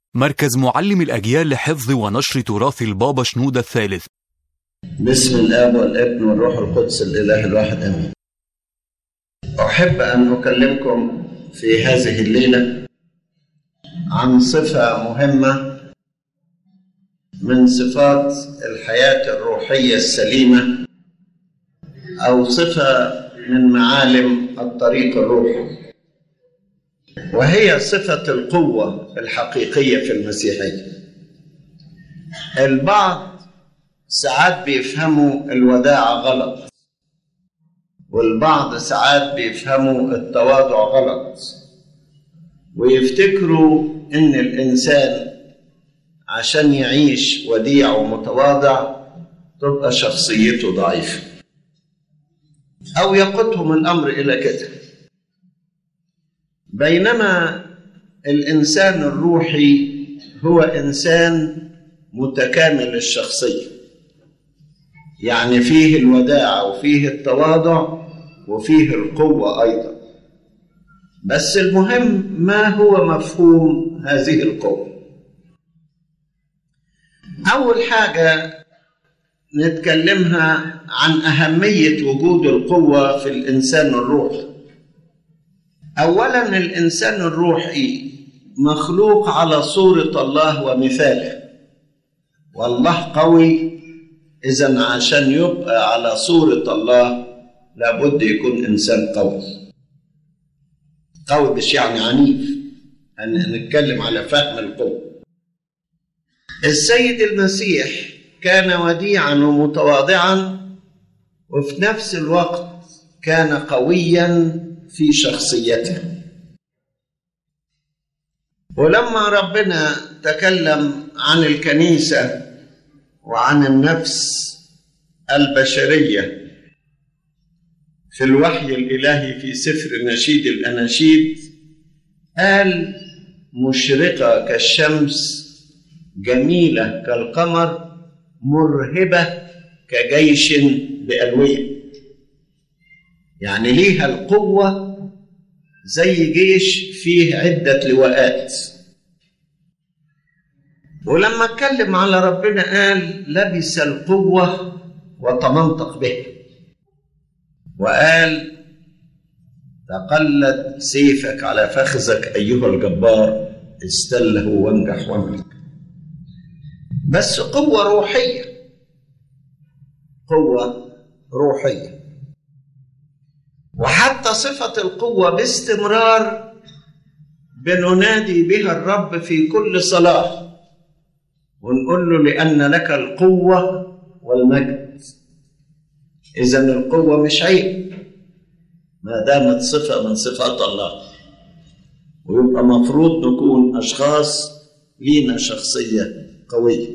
مركز معلم الأجيال لحفظ ونشر تراث البابا شنودة الثالث بسم الاب والابن والروح القدس الاله الواحد امين احب ان اكلمكم في هذه الليله عن صفه مهمه من صفات الحياه الروحيه السليمه او صفه من معالم الطريق الروحي وهي صفه القوه الحقيقيه في المسيحيه البعض ساعات بيفهموا الوداع غلط والبعض ساعات بيفهموا التواضع غلط ويفتكروا ان الانسان عشان يعيش وديع ومتواضع تبقى شخصيته ضعيفه او يقودهم الامر الى كده بينما الانسان الروحي هو انسان متكامل الشخصيه يعني فيه الوداع وفيه التواضع وفيه القوة أيضا بس المهم ما هو مفهوم هذه القوة أول حاجة نتكلمها عن أهمية وجود القوة في الإنسان الروحي أولا الإنسان الروحي مخلوق على صورة الله ومثاله والله قوي إذا عشان يبقى على صورة الله لابد يكون إنسان قوي قوي مش يعني عنيف أن نتكلم على فهم القوة السيد المسيح كان وديعا ومتواضعا وفي نفس الوقت كان قويا في شخصيته ولما ربنا تكلم عن الكنيسه وعن النفس البشريه في الوحي الالهي في سفر نشيد الاناشيد قال مشرقه كالشمس جميله كالقمر مرهبه كجيش بالويه يعني ليها القوه زي جيش فيه عده لواءات ولما اتكلم على ربنا قال لبس القوة وتمنطق به وقال تقلد سيفك على فخذك أيها الجبار استله وانجح واملك بس قوة روحية قوة روحية وحتى صفة القوة باستمرار بننادي بها الرب في كل صلاه ونقول له لأن لك القوة والمجد إذا القوة مش عيب ما دامت صفة من صفات الله ويبقى مفروض نكون أشخاص لينا شخصية قوية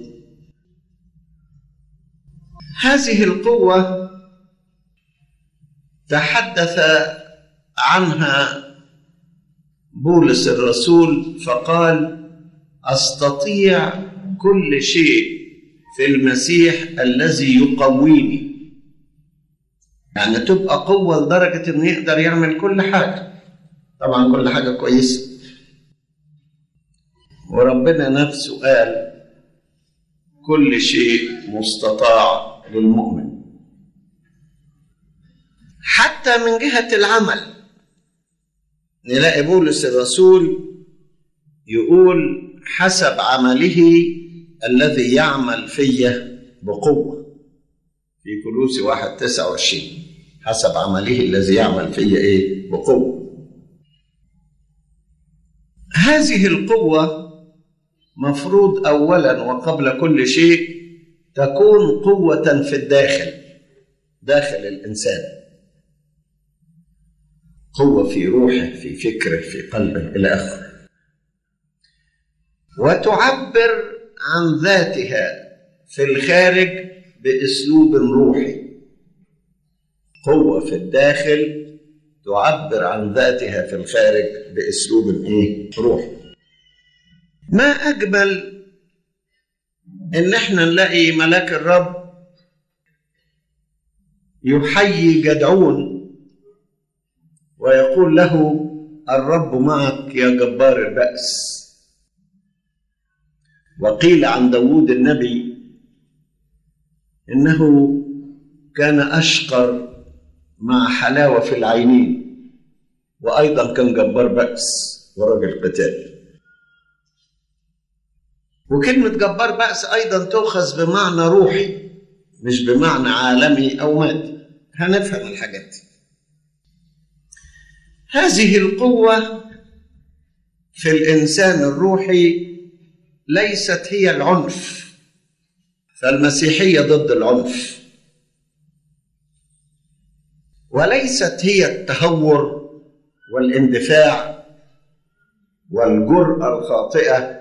هذه القوة تحدث عنها بولس الرسول فقال أستطيع كل شيء في المسيح الذي يقويني يعني تبقى قوة لدرجة إنه يقدر يعمل كل حاجة طبعا كل حاجة كويسة وربنا نفسه قال كل شيء مستطاع للمؤمن حتى من جهة العمل نلاقي بولس الرسول يقول حسب عمله الذي يعمل في بقوة في كلوسي واحد تسعة وعشرين حسب عمله الذي يعمل في ايه بقوة هذه القوة مفروض أولا وقبل كل شيء تكون قوة في الداخل داخل الإنسان قوة في روحه في فكره في قلبه إلى آخره وتعبر عن ذاتها في الخارج باسلوب روحي قوه في الداخل تعبر عن ذاتها في الخارج باسلوب ايه روحي ما اجمل ان احنا نلاقي ملاك الرب يحيي جدعون ويقول له الرب معك يا جبار البأس وقيل عن داود النبي إنه كان أشقر مع حلاوة في العينين وأيضا كان جبار بأس ورجل قتال وكلمة جبار بأس أيضا تؤخذ بمعنى روحي مش بمعنى عالمي أو مادي هنفهم الحاجات دي هذه القوة في الإنسان الروحي ليست هي العنف فالمسيحية ضد العنف وليست هي التهور والاندفاع والجرأة الخاطئة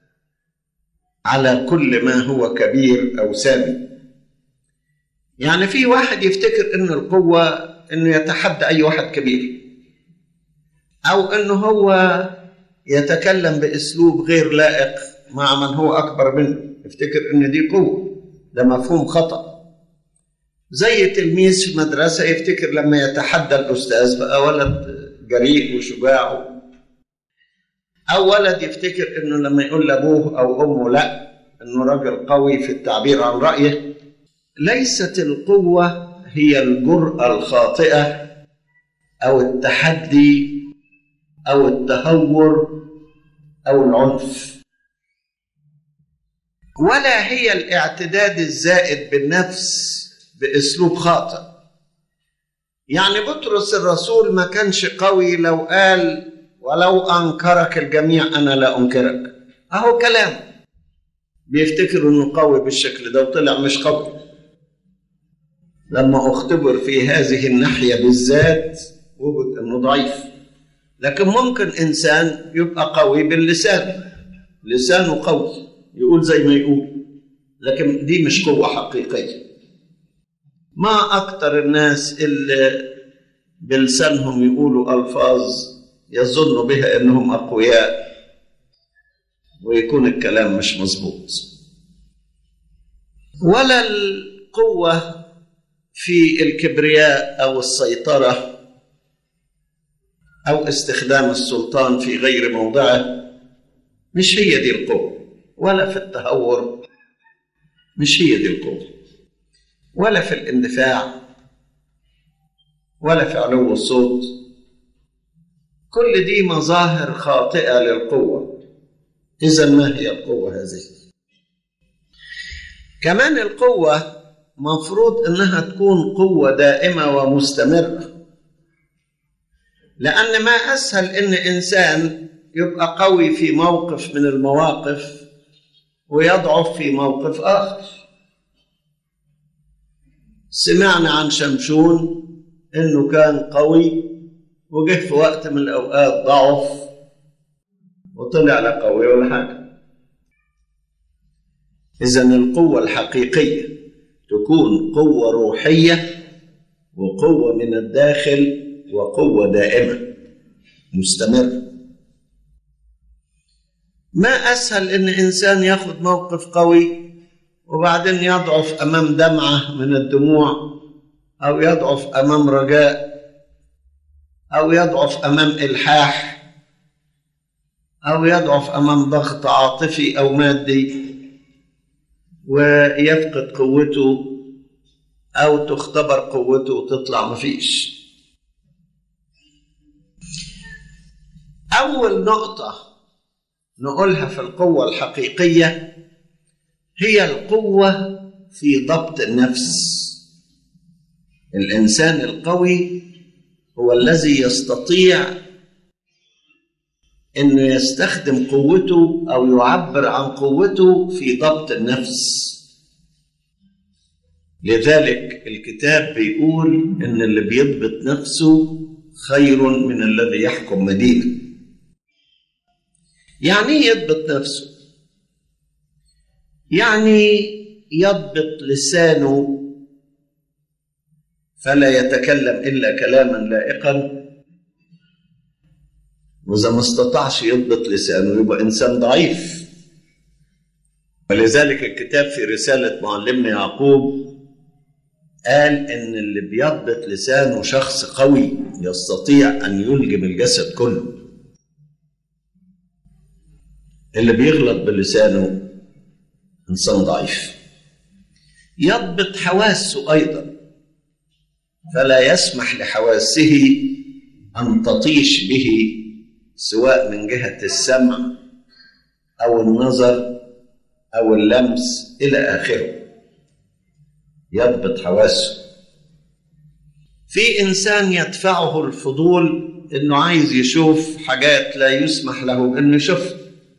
على كل ما هو كبير أو سامي يعني في واحد يفتكر ان القوة انه يتحدى اي واحد كبير او انه هو يتكلم باسلوب غير لائق مع من هو اكبر منه يفتكر ان دي قوة ده مفهوم خطأ زي تلميذ في مدرسة يفتكر لما يتحدى الأستاذ بقى ولد جريء وشجاع أو ولد يفتكر إنه لما يقول لأبوه أو أمه لا إنه راجل قوي في التعبير عن رأيه ليست القوة هي الجرأة الخاطئة أو التحدي أو التهور أو العنف ولا هي الاعتداد الزائد بالنفس بأسلوب خاطئ يعني بطرس الرسول ما كانش قوي لو قال ولو أنكرك الجميع أنا لا أنكرك أهو كلام بيفتكر إنه قوي بالشكل ده وطلع مش قوي لما اختبر في هذه الناحية بالذات وجد انه ضعيف لكن ممكن انسان يبقى قوي باللسان لسانه قوي يقول زي ما يقول لكن دي مش قوة حقيقية ما أكتر الناس اللي بلسانهم يقولوا ألفاظ يظنوا بها أنهم أقوياء ويكون الكلام مش مظبوط ولا القوة في الكبرياء او السيطره او استخدام السلطان في غير موضعه مش هي دي القوه ولا في التهور مش هي دي القوه ولا في الاندفاع ولا في علو الصوت كل دي مظاهر خاطئه للقوه اذا ما هي القوه هذه كمان القوه مفروض انها تكون قوه دائمه ومستمره لان ما اسهل ان انسان يبقى قوي في موقف من المواقف ويضعف في موقف اخر سمعنا عن شمشون انه كان قوي وجه في وقت من الاوقات ضعف وطلع لا قوي ولا حاجه اذا القوه الحقيقيه تكون قوة روحية وقوة من الداخل وقوة دائمة مستمرة ما أسهل إن إنسان ياخد موقف قوي وبعدين يضعف أمام دمعة من الدموع أو يضعف أمام رجاء أو يضعف أمام إلحاح أو يضعف أمام ضغط عاطفي أو مادي ويفقد قوته أو تختبر قوته وتطلع مفيش أول نقطة نقولها في القوة الحقيقية هي القوة في ضبط النفس الإنسان القوي هو الذي يستطيع انه يستخدم قوته او يعبر عن قوته في ضبط النفس لذلك الكتاب بيقول ان اللي بيضبط نفسه خير من الذي يحكم مدينه يعني ايه يضبط نفسه يعني يضبط لسانه فلا يتكلم الا كلاما لائقا وإذا ما استطاعش يضبط لسانه يبقى إنسان ضعيف ولذلك الكتاب في رسالة معلمنا يعقوب قال إن اللي بيضبط لسانه شخص قوي يستطيع أن يلجم الجسد كله اللي بيغلط بلسانه إنسان ضعيف يضبط حواسه أيضا فلا يسمح لحواسه أن تطيش به سواء من جهة السمع أو النظر أو اللمس إلى آخره يضبط حواسه في إنسان يدفعه الفضول إنه عايز يشوف حاجات لا يسمح له إنه يشوفها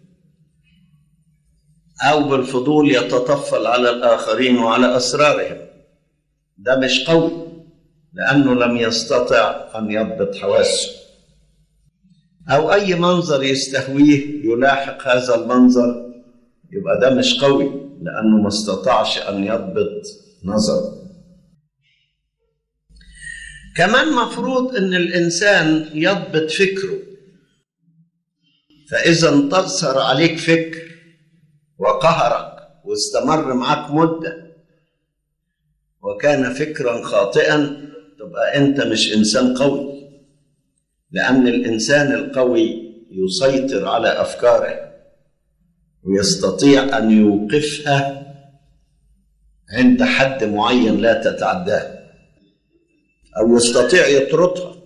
أو بالفضول يتطفل على الآخرين وعلى أسرارهم ده مش قوي لأنه لم يستطع أن يضبط حواسه أو أي منظر يستهويه يلاحق هذا المنظر يبقى ده مش قوي لأنه ما استطاعش أن يضبط نظره كمان مفروض أن الإنسان يضبط فكره فإذا انتصر عليك فكر وقهرك واستمر معك مدة وكان فكرا خاطئا تبقى أنت مش إنسان قوي لأن الإنسان القوي يسيطر على أفكاره ويستطيع أن يوقفها عند حد معين لا تتعداه أو يستطيع يطردها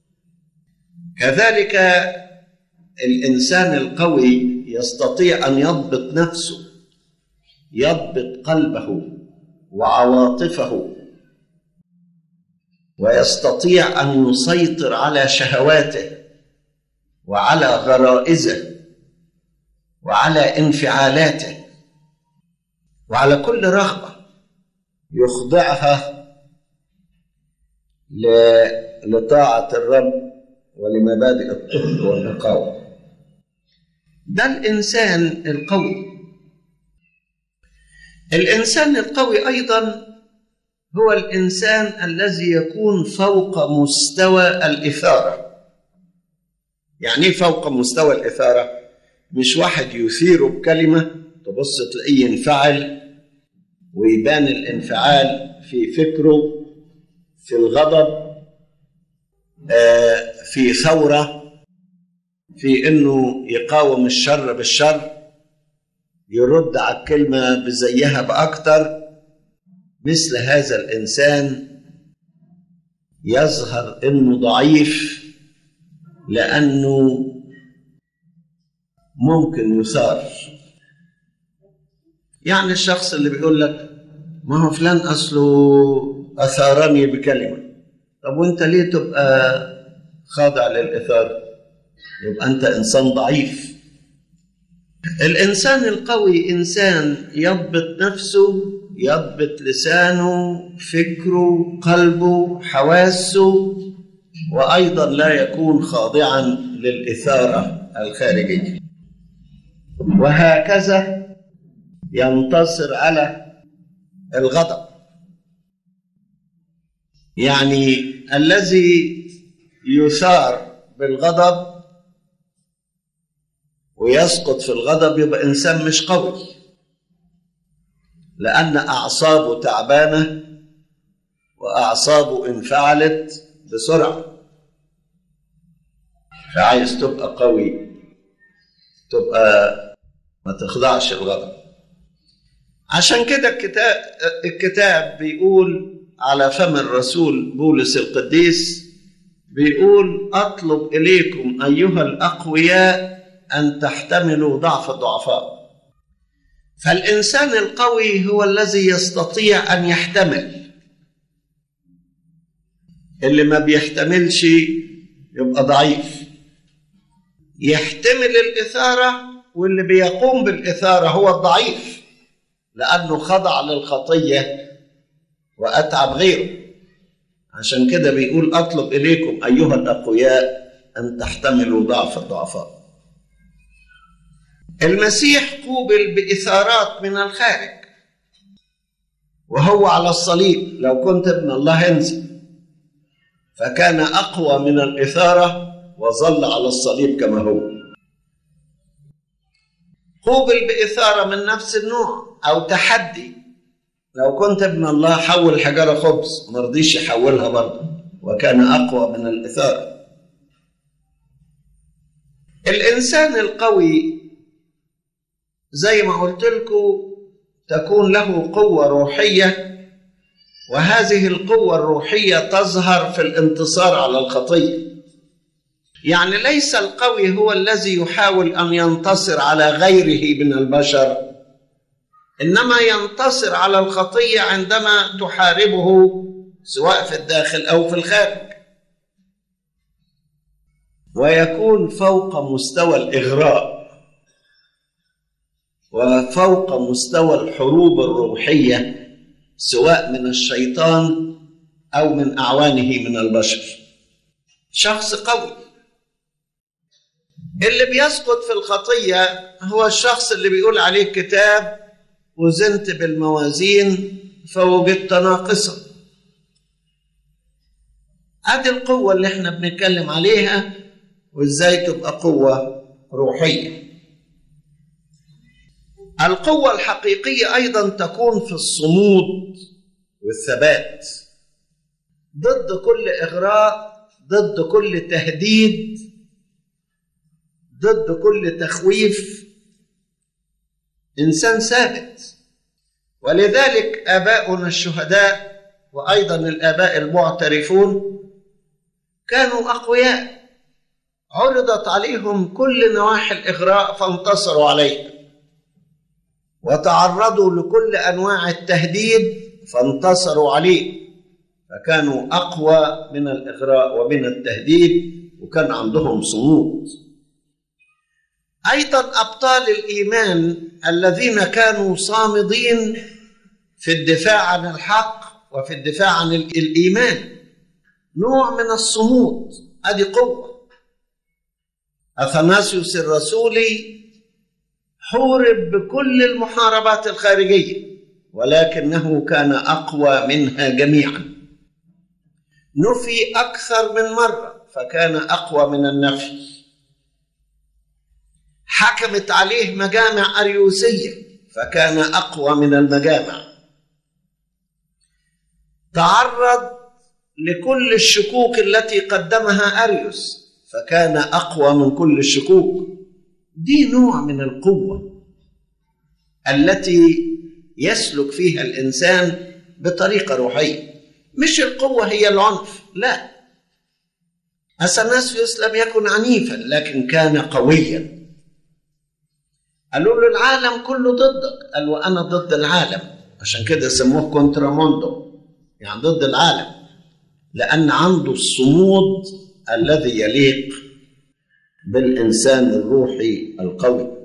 كذلك الإنسان القوي يستطيع أن يضبط نفسه يضبط قلبه وعواطفه ويستطيع أن يسيطر على شهواته وعلى غرائزه وعلى انفعالاته وعلى كل رغبة يخضعها لطاعة الرب ولمبادئ الطهر والنقاوة ده الإنسان القوي الإنسان القوي أيضا هو الإنسان الذي يكون فوق مستوى الإثارة يعني إيه فوق مستوى الإثارة مش واحد يثيره بكلمة تبص تلاقيه ينفعل ويبان الانفعال في فكره في الغضب في ثورة في انه يقاوم الشر بالشر يرد على الكلمة بزيها بأكتر مثل هذا الإنسان يظهر انه ضعيف لأنه ممكن يثار يعني الشخص اللي بيقول لك ما هو فلان أصله أثارني بكلمة طب وانت ليه تبقى خاضع للإثارة يبقى أنت إنسان ضعيف الإنسان القوي إنسان يضبط نفسه يضبط لسانه فكره قلبه حواسه وأيضا لا يكون خاضعا للإثارة الخارجية وهكذا ينتصر على الغضب يعني الذي يثار بالغضب ويسقط في الغضب يبقى انسان مش قوي لان اعصابه تعبانه واعصابه انفعلت بسرعه فعايز تبقى قوي تبقى ما تخضعش الغضب عشان كده الكتاب الكتاب بيقول على فم الرسول بولس القديس بيقول اطلب اليكم ايها الاقوياء ان تحتملوا ضعف الضعفاء فالانسان القوي هو الذي يستطيع ان يحتمل اللي ما بيحتملش يبقى ضعيف يحتمل الاثاره واللي بيقوم بالاثاره هو الضعيف لانه خضع للخطيه واتعب غيره عشان كده بيقول اطلب اليكم ايها الاقوياء ان تحتملوا ضعف الضعفاء المسيح قوبل باثارات من الخارج وهو على الصليب لو كنت ابن الله انزل فكان اقوى من الاثاره وظل على الصليب كما هو قوبل باثاره من نفس النوع او تحدي لو كنت ابن الله حول الحجاره خبز ما رضيش يحولها برضه وكان اقوى من الاثاره الانسان القوي زي ما قلت لكم تكون له قوة روحية وهذه القوة الروحية تظهر في الانتصار على الخطية يعني ليس القوي هو الذي يحاول أن ينتصر على غيره من البشر إنما ينتصر على الخطية عندما تحاربه سواء في الداخل أو في الخارج ويكون فوق مستوى الإغراء وفوق مستوى الحروب الروحية سواء من الشيطان أو من أعوانه من البشر شخص قوي اللي بيسقط في الخطية هو الشخص اللي بيقول عليه كتاب وزنت بالموازين فوجدت ناقصا ادي القوة اللي احنا بنتكلم عليها وازاي تبقى قوة روحية القوة الحقيقية أيضا تكون في الصمود والثبات ضد كل إغراء ضد كل تهديد ضد كل تخويف إنسان ثابت ولذلك آباؤنا الشهداء وأيضا الآباء المعترفون كانوا أقوياء عرضت عليهم كل نواحي الإغراء فانتصروا عليها وتعرضوا لكل انواع التهديد فانتصروا عليه فكانوا اقوى من الاغراء ومن التهديد وكان عندهم صمود ايضا ابطال الايمان الذين كانوا صامدين في الدفاع عن الحق وفي الدفاع عن الايمان نوع من الصمود ادي قوه اثناسيوس الرسولي حورب بكل المحاربات الخارجيه ولكنه كان اقوى منها جميعا نفي اكثر من مره فكان اقوى من النفي حكمت عليه مجامع اريوسيه فكان اقوى من المجامع تعرض لكل الشكوك التي قدمها اريوس فكان اقوى من كل الشكوك دي نوع من القوه التي يسلك فيها الانسان بطريقه روحيه مش القوه هي العنف لا اثناسيوس لم يكن عنيفا لكن كان قويا قالوا له العالم كله ضدك قال وانا ضد العالم عشان كده سموه كونتراموندو يعني ضد العالم لان عنده الصمود الذي يليق بالإنسان الروحي القوي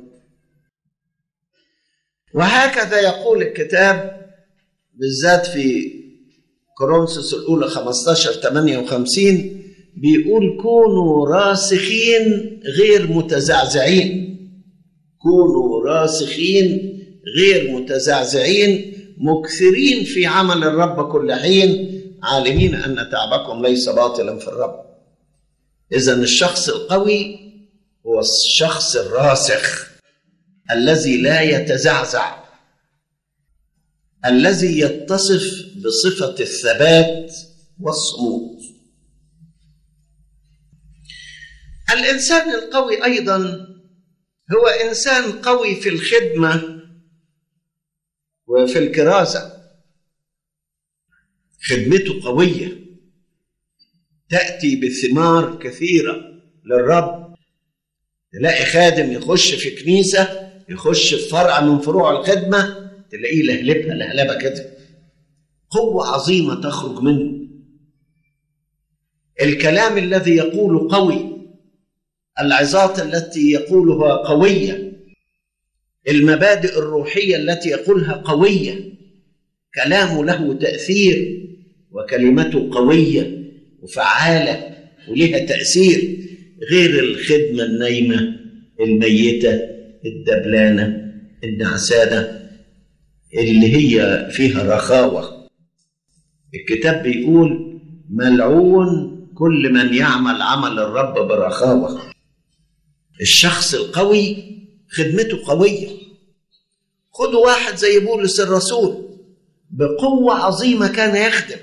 وهكذا يقول الكتاب بالذات في كورنثوس الأولى 15 58 بيقول كونوا راسخين غير متزعزعين كونوا راسخين غير متزعزعين مكثرين في عمل الرب كل حين عالمين أن تعبكم ليس باطلا في الرب إذا الشخص القوي هو الشخص الراسخ الذي لا يتزعزع الذي يتصف بصفة الثبات والصمود الإنسان القوي أيضا هو إنسان قوي في الخدمة وفي الكرازة خدمته قوية تأتي بثمار كثيرة للرب تلاقي خادم يخش في كنيسة يخش في فرع من فروع الخدمة تلاقيه لهلبها لهلبة كده قوة عظيمة تخرج منه الكلام الذي يقوله قوي العظات التي يقولها قوية المبادئ الروحية التي يقولها قوية كلامه له تأثير وكلمته قوية وفعالة ولها تأثير غير الخدمة النايمة الميتة الدبلانة النعسانة اللي هي فيها رخاوة الكتاب بيقول ملعون كل من يعمل عمل الرب برخاوة الشخص القوي خدمته قوية خدوا واحد زي بولس الرسول بقوة عظيمة كان يخدم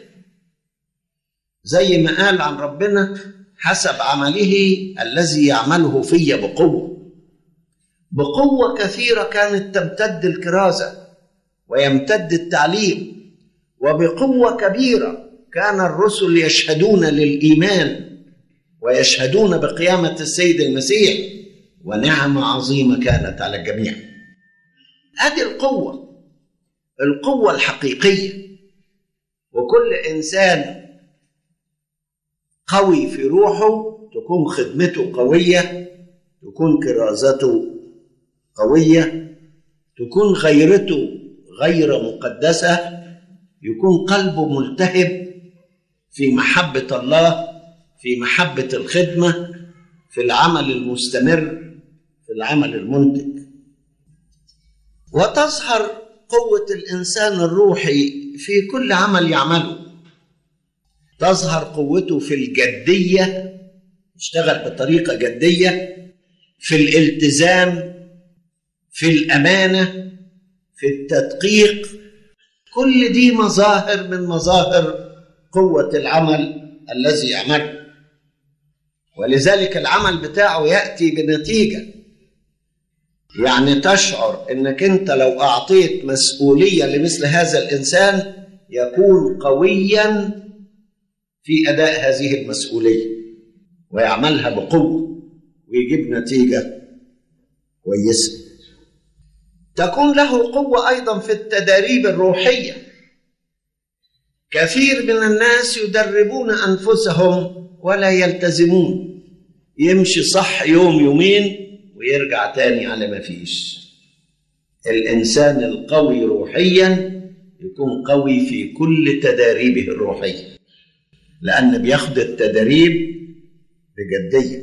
زي ما قال عن ربنا حسب عمله الذي يعمله في بقوة بقوة كثيرة كانت تمتد الكرازة ويمتد التعليم وبقوه كبيره كان الرسل يشهدون للايمان ويشهدون بقيامه السيد المسيح ونعمه عظيمه كانت على الجميع هذه القوه القوه الحقيقيه وكل انسان قوي في روحه تكون خدمته قويه تكون كرازته قويه تكون غيرته غير مقدسه يكون قلبه ملتهب في محبه الله في محبه الخدمه في العمل المستمر في العمل المنتج وتظهر قوه الانسان الروحي في كل عمل يعمله تظهر قوته في الجديه يشتغل بطريقه جديه في الالتزام في الامانه في التدقيق كل دي مظاهر من مظاهر قوه العمل الذي يعمله ولذلك العمل بتاعه ياتي بنتيجه يعني تشعر انك انت لو اعطيت مسؤوليه لمثل هذا الانسان يكون قويا في اداء هذه المسؤوليه ويعملها بقوه ويجيب نتيجه كويسه تكون له قوه ايضا في التداريب الروحيه كثير من الناس يدربون انفسهم ولا يلتزمون يمشي صح يوم يومين ويرجع تاني على ما فيش الانسان القوي روحيا يكون قوي في كل تداريبه الروحيه لان بياخد التدريب بجديه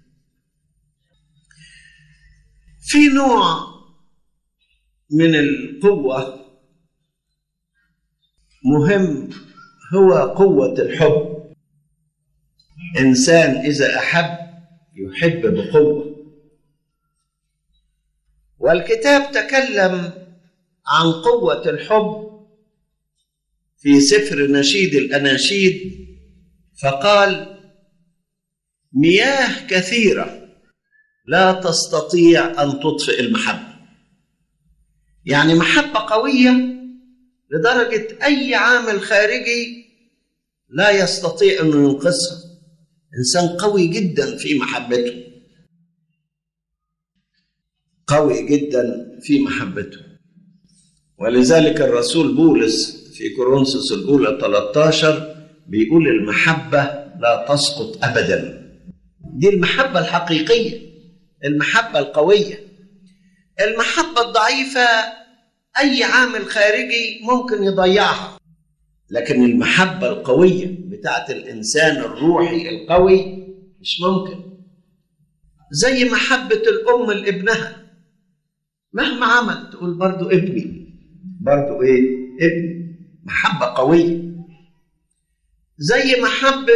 في نوع من القوه مهم هو قوه الحب انسان اذا احب يحب بقوه والكتاب تكلم عن قوه الحب في سفر نشيد الاناشيد فقال مياه كثيره لا تستطيع ان تطفئ المحبه يعني محبه قويه لدرجه اي عامل خارجي لا يستطيع انه ينقذها انسان قوي جدا في محبته قوي جدا في محبته ولذلك الرسول بولس في كورنثوس الاولى 13 بيقول المحبه لا تسقط ابدا دي المحبه الحقيقيه المحبه القويه المحبه الضعيفه اي عامل خارجي ممكن يضيعها لكن المحبه القويه بتاعت الانسان الروحي القوي مش ممكن زي محبه الام لابنها مهما عمل تقول برضو ابني برضو ايه ابني محبه قويه زي محبه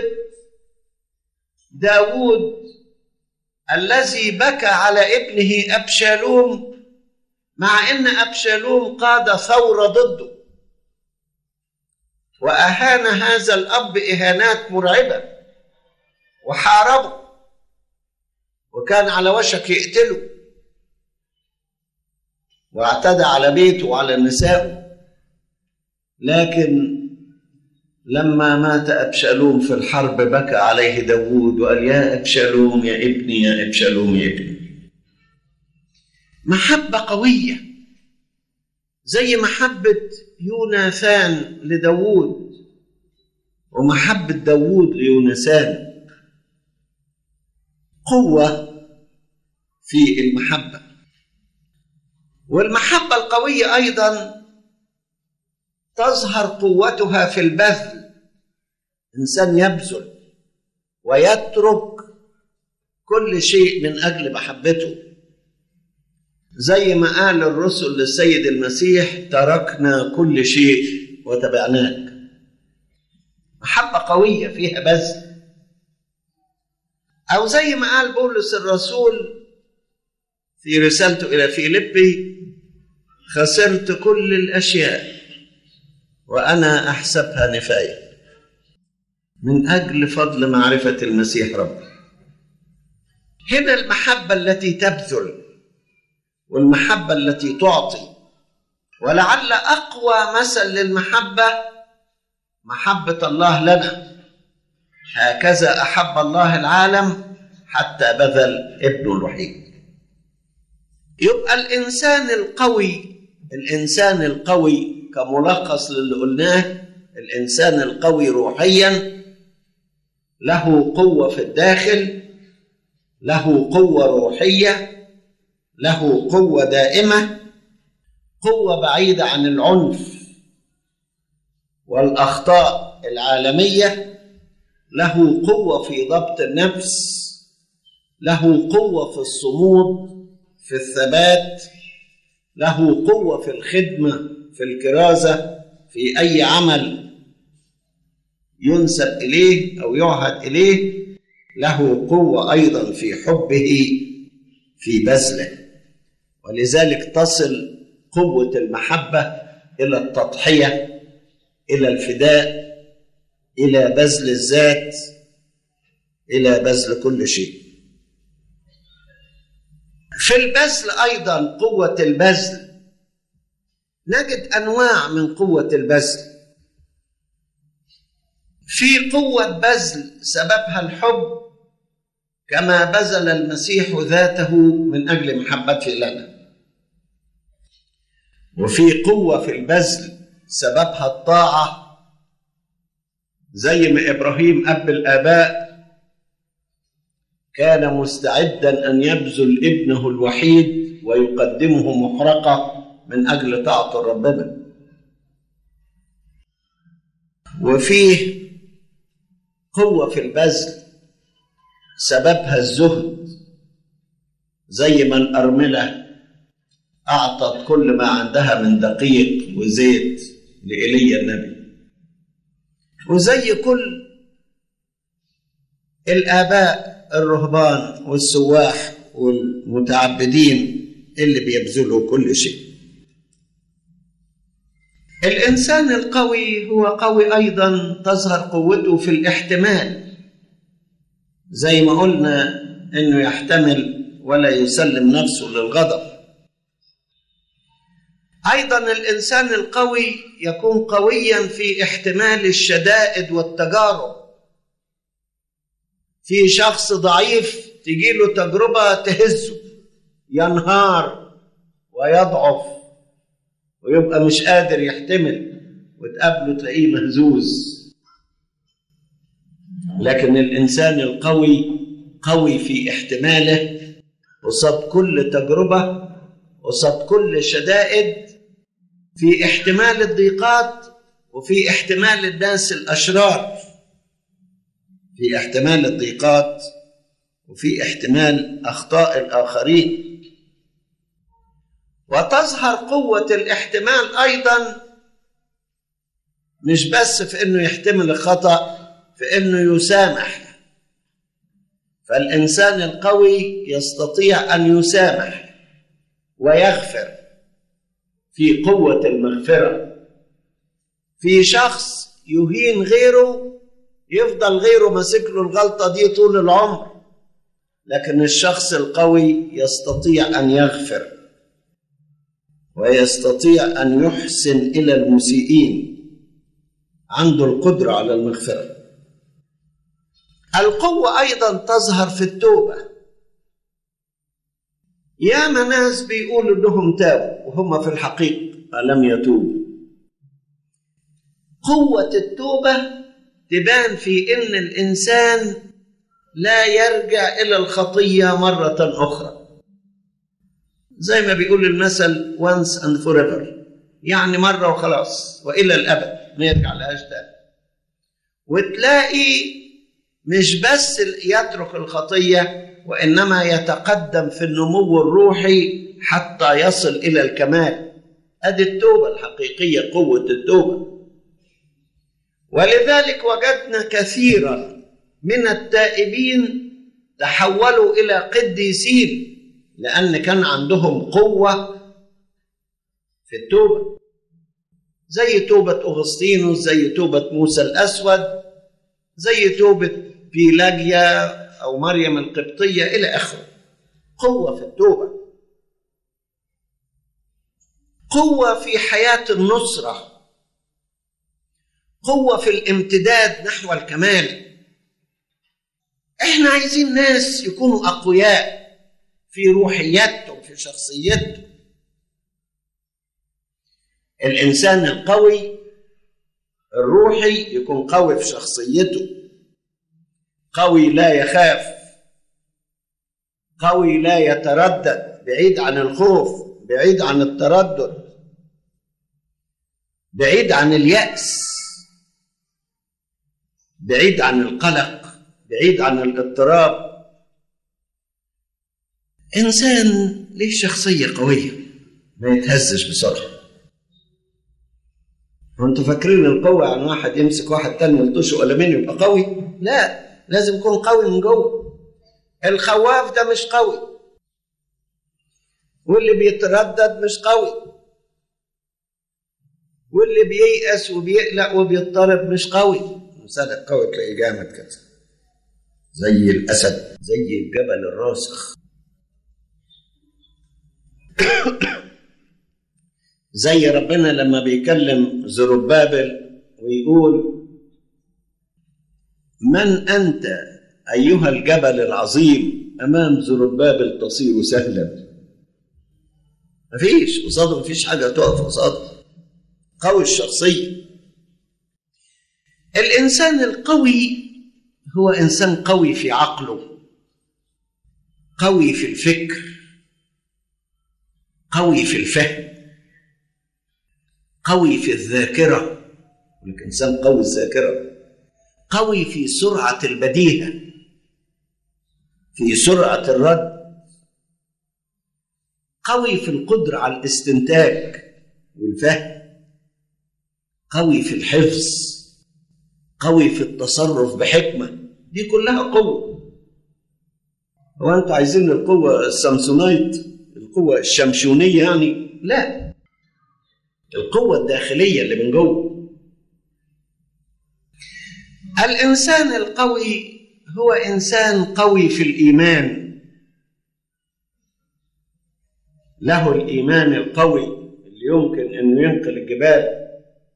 داوود الذي بكى على ابنه ابشالوم مع ان ابشالوم قاد ثوره ضده واهان هذا الاب اهانات مرعبه وحاربه وكان على وشك يقتله واعتدى على بيته وعلى نسائه لكن لما مات أبشالوم في الحرب بكى عليه داوود وقال يا أبشالوم يا ابني يا أبشالوم يا ابني محبة قوية زي محبة يوناثان لداوود ومحبة داوود ليونسان قوة في المحبة والمحبة القوية أيضا تظهر قوتها في البذل إنسان يبذل ويترك كل شيء من أجل محبته زي ما قال الرسل للسيد المسيح تركنا كل شيء وتبعناك محبة قوية فيها بذل أو زي ما قال بولس الرسول في رسالته إلى فيليبي خسرت كل الأشياء وأنا أحسبها نفاية من أجل فضل معرفة المسيح ربي هنا المحبة التي تبذل والمحبة التي تعطي ولعل اقوى مثل للمحبه محبه الله لنا هكذا احب الله العالم حتى بذل ابنه الوحيد يبقى الانسان القوي الانسان القوي كملخص للي قلناه الانسان القوي روحيا له قوه في الداخل له قوه روحيه له قوه دائمه قوه بعيده عن العنف والاخطاء العالميه له قوه في ضبط النفس له قوه في الصمود في الثبات له قوه في الخدمه في الكرازه في اي عمل ينسب اليه او يعهد اليه له قوه ايضا في حبه في بذله ولذلك تصل قوه المحبه الى التضحيه الى الفداء الى بذل الذات الى بذل كل شيء في البذل ايضا قوه البذل نجد انواع من قوه البذل في قوه بذل سببها الحب كما بذل المسيح ذاته من اجل محبته لنا وفي قوه في البذل سببها الطاعه زي ما ابراهيم اب الاباء كان مستعدا ان يبذل ابنه الوحيد ويقدمه محرقه من اجل طاعه ربنا وفيه قوه في البذل سببها الزهد زي ما الارمله اعطت كل ما عندها من دقيق وزيت لايليا النبي وزي كل الآباء الرهبان والسواح والمتعبدين اللي بيبذلوا كل شيء الإنسان القوي هو قوي أيضا تظهر قوته في الاحتمال زي ما قلنا إنه يحتمل ولا يسلم نفسه للغضب ايضا الانسان القوي يكون قويا في احتمال الشدائد والتجارب في شخص ضعيف تجي له تجربه تهزه ينهار ويضعف ويبقى مش قادر يحتمل وتقابله تلاقيه مهزوز لكن الانسان القوي قوي في احتماله قصاد كل تجربه قصاد كل شدائد في احتمال الضيقات وفي احتمال الناس الاشرار في احتمال الضيقات وفي احتمال اخطاء الاخرين وتظهر قوه الاحتمال ايضا مش بس في انه يحتمل الخطا في انه يسامح فالانسان القوي يستطيع ان يسامح ويغفر في قوة المغفرة في شخص يهين غيره يفضل غيره ماسك له الغلطة دي طول العمر لكن الشخص القوي يستطيع أن يغفر ويستطيع أن يحسن إلى المسيئين عنده القدرة على المغفرة القوة أيضا تظهر في التوبة ياما ناس بيقولوا انهم تابوا وهم في الحقيقه لم يتوبوا قوه التوبه تبان في ان الانسان لا يرجع الى الخطيه مره اخرى زي ما بيقول المثل once and forever يعني مره وخلاص والى الابد ما يرجع لهاش تاني وتلاقي مش بس يترك الخطيه وانما يتقدم في النمو الروحي حتى يصل الى الكمال ادي التوبه الحقيقيه قوه التوبه ولذلك وجدنا كثيرا من التائبين تحولوا الى قديسين لان كان عندهم قوه في التوبه زي توبه اغسطينوس زي توبه موسى الاسود زي توبه بيلاجيا أو مريم القبطية إلى آخره قوة في التوبة قوة في حياة النصرة قوة في الامتداد نحو الكمال احنا عايزين ناس يكونوا أقوياء في روحياتهم في شخصيتهم الإنسان القوي الروحي يكون قوي في شخصيته قوي لا يخاف قوي لا يتردد بعيد عن الخوف بعيد عن التردد بعيد عن اليأس بعيد عن القلق بعيد عن الاضطراب إنسان له شخصية قوية ما يتهزش بسرعة وانتوا فاكرين القوة عن واحد يمسك واحد تاني يلطشه ولا مين يبقى قوي؟ لا لازم يكون قوي من جوه الخواف ده مش قوي واللي بيتردد مش قوي واللي بييأس وبيقلق وبيضطرب مش قوي الإنسان القوي تلاقيه جامد كده زي الأسد زي الجبل الراسخ زي ربنا لما بيكلم زربابل ويقول من أنت أيها الجبل العظيم أمام زربابل تصير سهلا مفيش قصاده مفيش حاجة تقف قصاده قوي الشخصية الإنسان القوي هو إنسان قوي في عقله قوي في الفكر قوي في الفهم قوي في الذاكرة الإنسان قوي الذاكرة قوي في سرعة البديهة في سرعة الرد قوي في القدرة على الاستنتاج والفهم قوي في الحفظ قوي في التصرف بحكمة دي كلها قوة هو أنتوا عايزين القوة السامسونايت القوة الشمشونية يعني لا القوة الداخلية اللي من جوه الإنسان القوي هو إنسان قوي في الإيمان له الإيمان القوي اللي يمكن أنه ينقل الجبال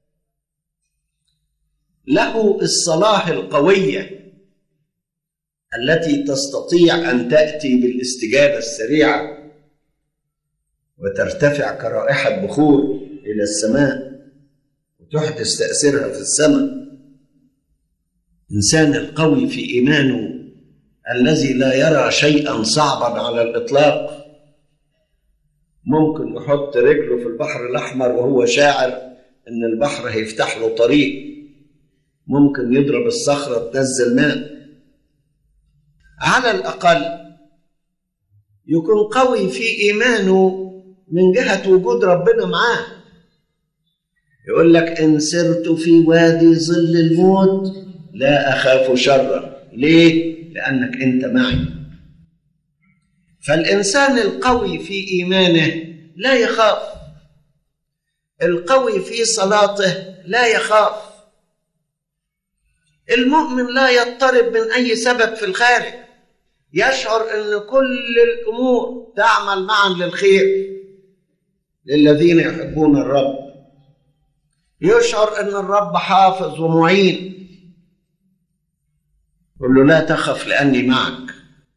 له الصلاة القوية التي تستطيع أن تأتي بالاستجابة السريعة وترتفع كرائحة بخور إلى السماء وتحدث تأثيرها في السماء الإنسان القوي في إيمانه الذي لا يرى شيئا صعبا على الإطلاق ممكن يحط رجله في البحر الأحمر وهو شاعر إن البحر هيفتح له طريق ممكن يضرب الصخرة تنزل ماء على الأقل يكون قوي في إيمانه من جهة وجود ربنا معاه يقول لك إن سرت في وادي ظل الموت لا أخاف شرا ليه؟ لأنك أنت معي فالإنسان القوي في إيمانه لا يخاف القوي في صلاته لا يخاف المؤمن لا يضطرب من أي سبب في الخارج يشعر أن كل الأمور تعمل معا للخير للذين يحبون الرب يشعر أن الرب حافظ ومعين قل له لا تخف لأني معك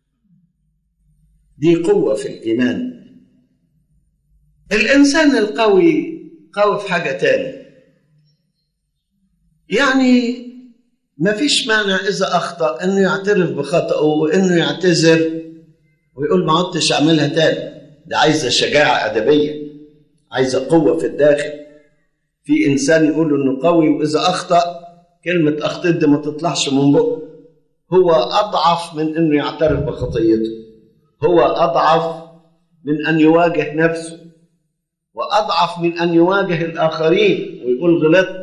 دي قوة في الإيمان الإنسان القوي قوي في حاجة تانية يعني ما فيش مانع إذا أخطأ إنه يعترف بخطأه وإنه يعتذر ويقول ما عدتش أعملها تاني ده عايزة شجاعة أدبية عايزة قوة في الداخل في إنسان يقول إنه قوي وإذا أخطأ كلمة أخطأت دي ما تطلعش من بقه هو أضعف من إنه يعترف بخطيته هو أضعف من أن يواجه نفسه وأضعف من أن يواجه الآخرين ويقول غلطت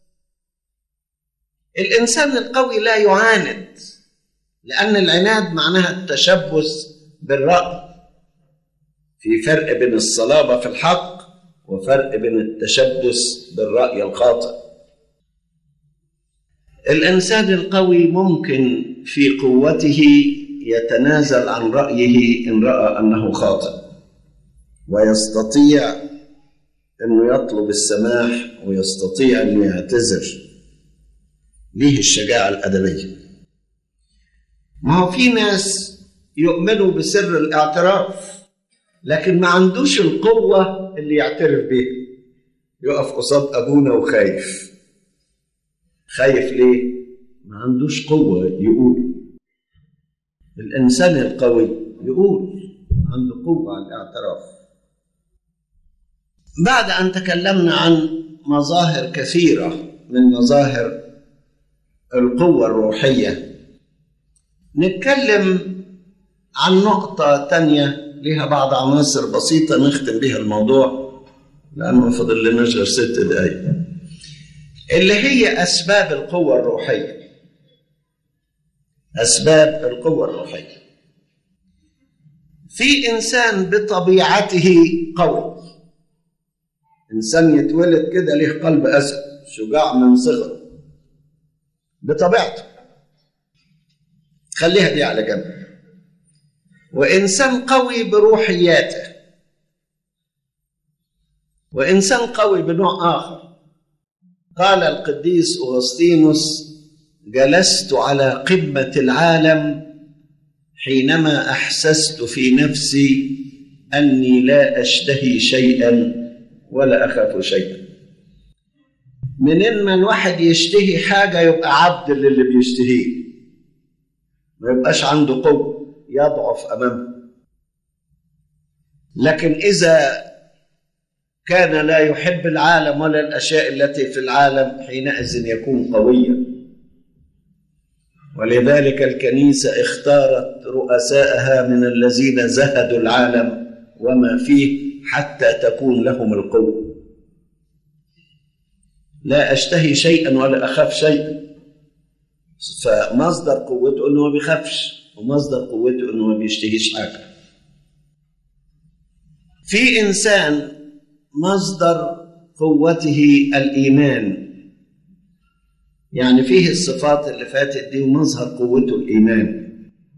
الإنسان القوي لا يعاند لأن العناد معناها التشبث بالرأي في فرق بين الصلابة في الحق وفرق بين التشبث بالرأي الخاطئ الإنسان القوي ممكن في قوته يتنازل عن رأيه إن رأى أنه خاطئ ويستطيع انه يطلب السماح ويستطيع انه يعتذر ليه الشجاعه الادبيه ما هو في ناس يؤمنوا بسر الاعتراف لكن ما عندوش القوه اللي يعترف بيها يقف قصاد ابونا وخايف خايف ليه ما عندوش قوه يقول الانسان القوي يقول عنده قوه على الاعتراف بعد ان تكلمنا عن مظاهر كثيره من مظاهر القوه الروحيه نتكلم عن نقطه تانية لها بعض عناصر بسيطه نختم بها الموضوع لانه ما فاضل لناش غير ست دقايق اللي هي اسباب القوه الروحيه اسباب القوه الروحيه في انسان بطبيعته قوي انسان يتولد كده ليه قلب اسد شجاع من صغره بطبيعته خليها دي على جنب وانسان قوي بروحياته وانسان قوي بنوع اخر قال القديس اغسطينوس جلست على قمه العالم حينما احسست في نفسي اني لا اشتهي شيئا ولا اخاف شيئا منين ما الواحد يشتهي حاجه يبقى عبد للي بيشتهيه ما يبقاش عنده قوه يضعف امامه لكن اذا كان لا يحب العالم ولا الاشياء التي في العالم حينئذ يكون قويا ولذلك الكنيسه اختارت رؤساءها من الذين زهدوا العالم وما فيه حتى تكون لهم القوه لا اشتهي شيئا ولا اخاف شيئا فمصدر قوته انه ما بيخافش ومصدر قوته انه ما بيشتهيش حاجه في انسان مصدر قوته الايمان يعني فيه الصفات اللي فاتت دي ومظهر قوته الايمان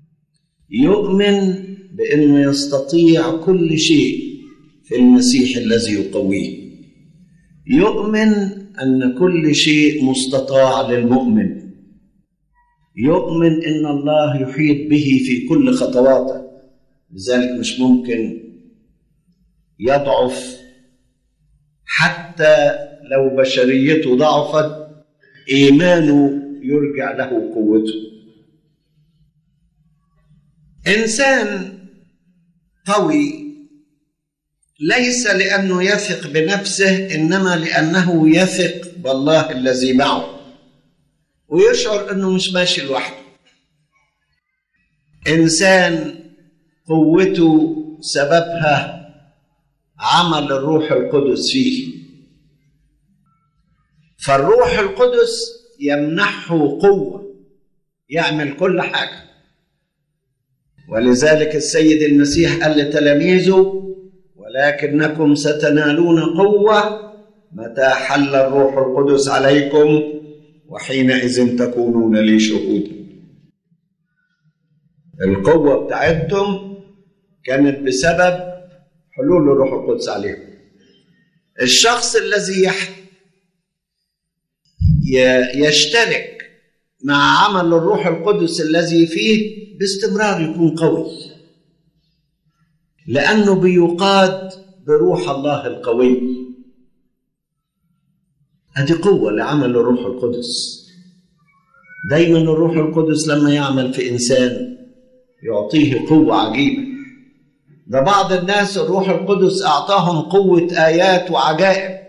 يؤمن بانه يستطيع كل شيء في المسيح الذي يقويه يؤمن ان كل شيء مستطاع للمؤمن يؤمن ان الله يحيط به في كل خطواته لذلك مش ممكن يضعف حتى لو بشريته ضعفت ايمانه يرجع له قوته انسان قوي ليس لانه يثق بنفسه انما لانه يثق بالله الذي معه ويشعر انه مش ماشي لوحده انسان قوته سببها عمل الروح القدس فيه فالروح القدس يمنحه قوه يعمل كل حاجه ولذلك السيد المسيح قال لتلاميذه ولكنكم ستنالون قوه متى حل الروح القدس عليكم وحينئذ تكونون لي شهودا القوه بتاعتهم كانت بسبب حلول الروح القدس عليهم الشخص الذي يح... يشترك مع عمل الروح القدس الذي فيه باستمرار يكون قوي لأنه بيقاد بروح الله القوي هذه قوة لعمل الروح القدس دايما الروح القدس لما يعمل في إنسان يعطيه قوة عجيبة ده بعض الناس الروح القدس أعطاهم قوة آيات وعجائب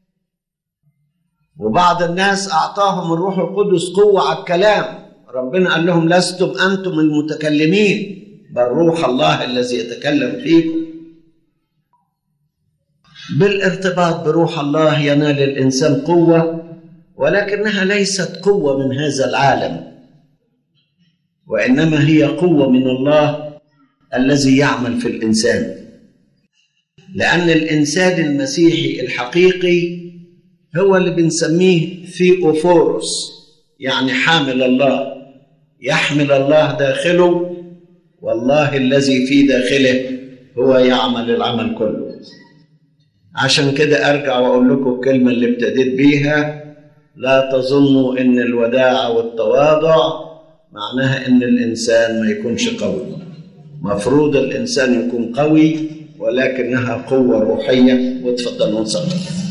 وبعض الناس أعطاهم الروح القدس قوة على الكلام ربنا قال لهم لستم أنتم المتكلمين بل روح الله الذي يتكلم فيكم بالارتباط بروح الله ينال الإنسان قوة ولكنها ليست قوة من هذا العالم وإنما هي قوة من الله الذي يعمل في الإنسان لأن الإنسان المسيحي الحقيقي هو اللي بنسميه ثيوفورس يعني حامل الله يحمل الله داخله والله الذي في داخله هو يعمل العمل كله عشان كده ارجع واقول لكم الكلمه اللي ابتديت بيها لا تظنوا ان الوداعه والتواضع معناها ان الانسان ما يكونش قوي مفروض الانسان يكون قوي ولكنها قوه روحيه وتفضلوا نصلي